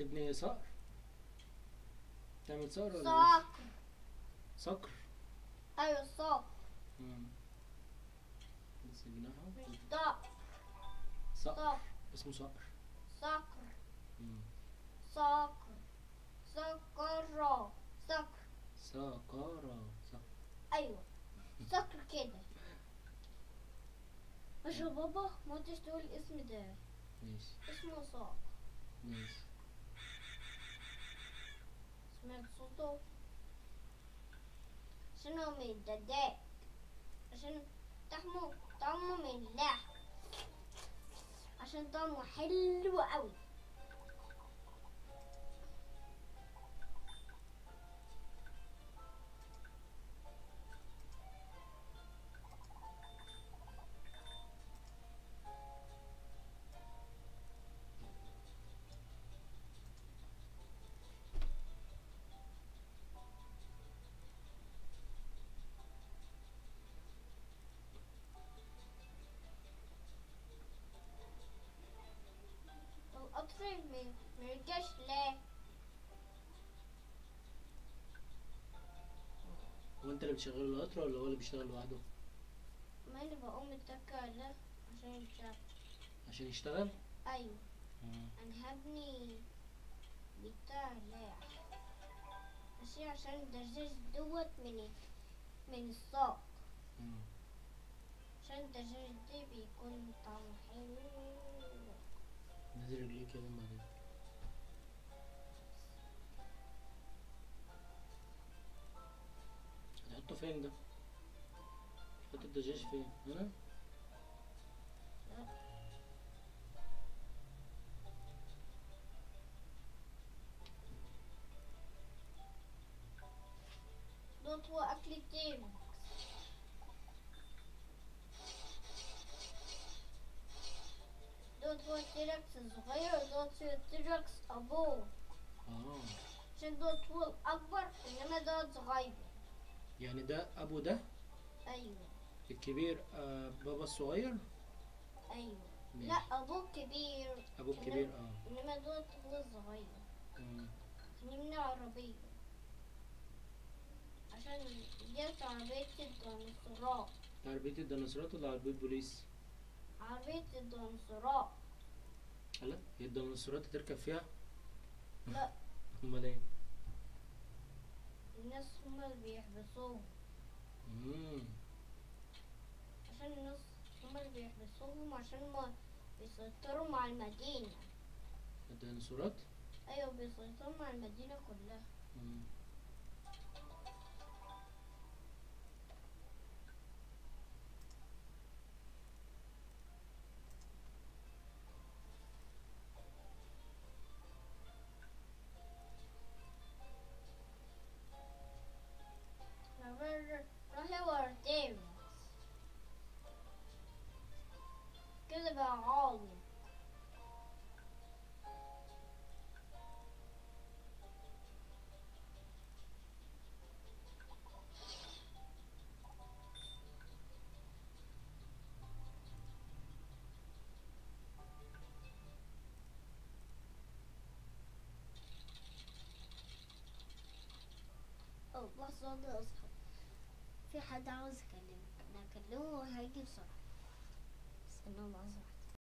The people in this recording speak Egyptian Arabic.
تبني صقر تعمل صقر ولا صقر لسه؟ صقر ايوه صقر مم. بس جناحه مش ضق صقر صقر اسمه صقر صقر مم. صقر صقر صقر سقارة صقر ايوه صقر كده مش يا بابا ما انتش تقول الاسم ده ماشي اسمه صقر ماشي سمعت صوته عشان هو من الدجاج عشان طعمه طعمه من اللحم عشان طعمه حلو قوي القطر ما- مرجعش ليه هو انت اللي بتشغل القطر ولا هو اللي بيشتغل لوحده ما اللي بقوم اتكل عليه عشان يشتغل عشان يشتغل ايوه مم. انا هبني بتاع لا عشان عشان الدجاج دوت من من الساق مم. عشان الدجاج ده بيكون طعمه حلو نزل رجليك يا ماما دي هتحطه فين ده حط الدجاج فين هنا دوت هو اكل التيم دوت هو التيركس الصغير دوت هو التيركس ابوه اه عشان دوت هو الاكبر انما دوت صغير يعني ده ابو ده ايوه الكبير آه بابا الصغير ايوه ماشي. لا ابوه كبير ابو الكبير اه انما دوت هو الصغير مم. نمنع عربية عشان جت عربية الديناصورات عربية الديناصورات ولا عربية بوليس؟ عربية الديناصورات لا هي الديناصورات تركب فيها؟ لا امال ايه؟ الناس هما اللي بيحبسوهم مم. عشان الناس هما اللي بيحبسوهم عشان ما بيسيطروا مع المدينة الديناصورات؟ أيوة بيسيطروا مع المدينة كلها مم. نروح نروح ورتين كده بقى عالي أو لحظة واحدة أصحى في حد عاوز يكلمك أنا أكلمه وهيجي بسرعة استنى لحظة